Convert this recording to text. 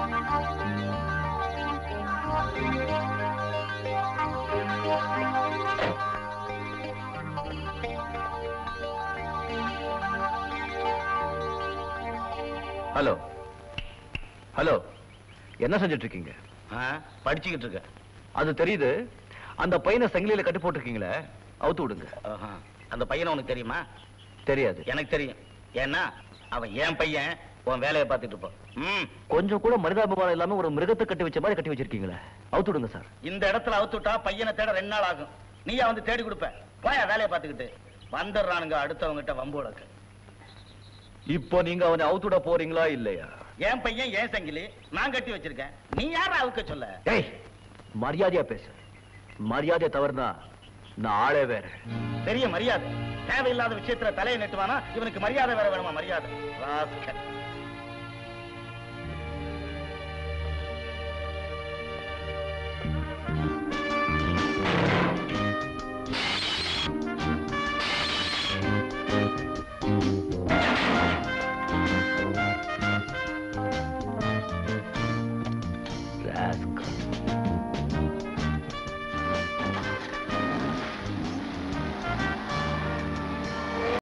Hello hello என்ன செஞ்சுட்டு இருக்கீங்க படிச்சுக்கிட்டு இருக்க அது தெரியுது அந்த பையனை சங்கிலியில கட்டி போட்டிருக்கீங்களே அவுத்து விடுங்க ஆஹா. அந்த பையனை உனக்கு தெரியுமா தெரியாது எனக்கு தெரியும் ஏன்னா அவன் என் பையன் உன் வேலையை பார்த்துட்டு இருப்பான் ம் கொஞ்சம் கூட மனிதாபிமானம் இல்லாம ஒரு மிருகத்தை கட்டி வச்ச மாதிரி கட்டி வச்சிருக்கீங்களே அவுத்து விடுங்க சார் இந்த இடத்துல அவுத்துட்டா பையனை தேட ரெண்டு நாள் ஆகும் நீயா வந்து தேடி கொடுப்ப போயா வேலையை பார்த்துக்கிட்டு வந்துடுறானுங்க அடுத்தவங்கிட்ட வம்பு உனக்கு இப்போ நீங்க அவனை அவுத்து விட போறீங்களா இல்லையா என் பையன் ஏன் சங்கிலி நான் கட்டி வச்சிருக்கேன் நீ யார அவுக்க சொல்ல ஏய் மரியாதையா பேசு மரியாதை தவறுனா நான் ஆளே வேற பெரிய மரியாதை தேவையில்லாத விஷயத்துல தலையை நெட்டுவானா இவனுக்கு மரியாதை வேற வேணுமா மரியாதை ராஸ்கல்.